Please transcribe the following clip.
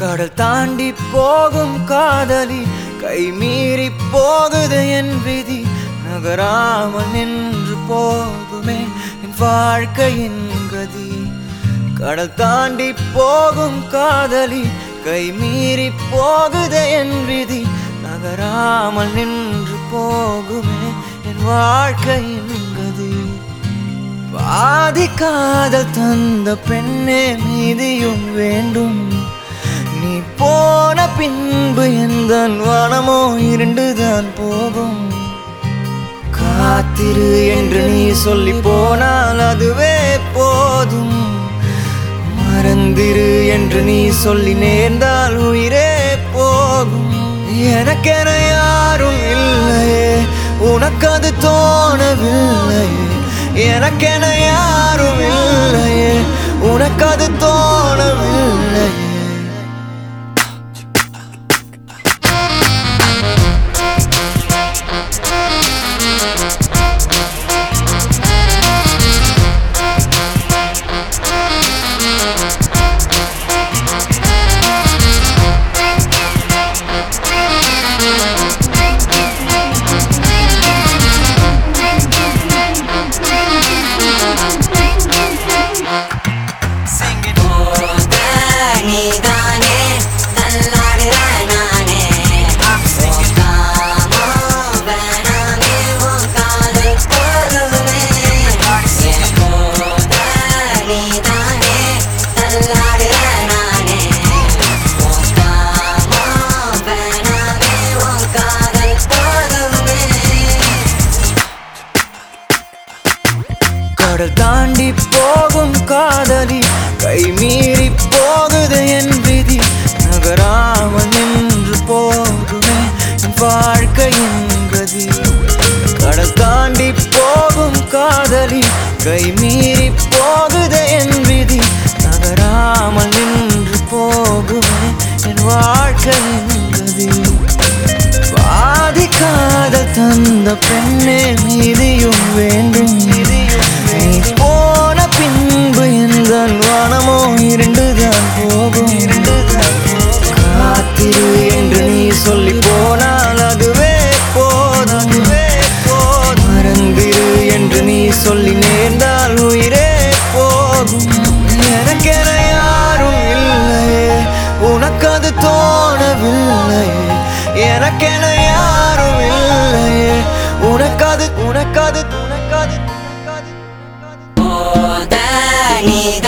கடல் தாண்டி போகும் காதலி கை மீறி போகுது என் விதி நகராமல் நின்று போகுமே என் வாழ்க்கையின் கதி கடல் தாண்டி போகும் காதலி கை மீறி போகுது என் விதி நகராமல் நின்று போகுமே என் வாழ்க்கையின் கதி பாதி காதல் தந்த பெண்ணே மீதியும் வேண்டும் நீ போன பின்பு எந்த வனமோ இருண்டுதான் போகும் காத்திரு என்று நீ சொல்லி போனால் அதுவே போதும் மறந்திரு என்று நீ சொல்லி நேர்ந்தால் உயிரே போகும் எனக்கென யாரும் இல்லையே உனக்கு அது தோணவில்லையே எனக்கென யாரும் இல்லையே உனக்கு அது தோணவில்லையே நீதானே தள்ளாடுற நானே காமோ வேணாமே உன் காதல் போதுமே என் போத நீதானே தள்ளாடுற நானே காமோ வேணாமே உன் காதல் போதுமே கடல் தாண்டி போகும் காதலி கை மீறி போகுது என் விதி நகராமல் நின்று போகுமே என் வாழ்க்கையின் கதி கடல் தாண்டி போகும் காதலி கை மீறி போகுது என் விதி நகராமல் நின்று போகுமே என் வாழ்க்கையின் கதி பாதிக்காத தந்த பெண்ணே மீதியும் வேண்டும் நீ போன பின்பு எந்த வானமோ இருண்டுதான் போகும் காத்திரு என்று நீ சொல்லி போனால் அதுவே போதுமே போதும் மறந்திரு என்று நீ சொல்லி நேர்ந்தால் உயிரே போகும் எனக்கென யாரும் இல்லையே உனக்கு அது தோணவில்லையே எனக்கென யாரும் இல்லையே உனக்கது உனக்கது உனக்கது உனக்கது போத நீ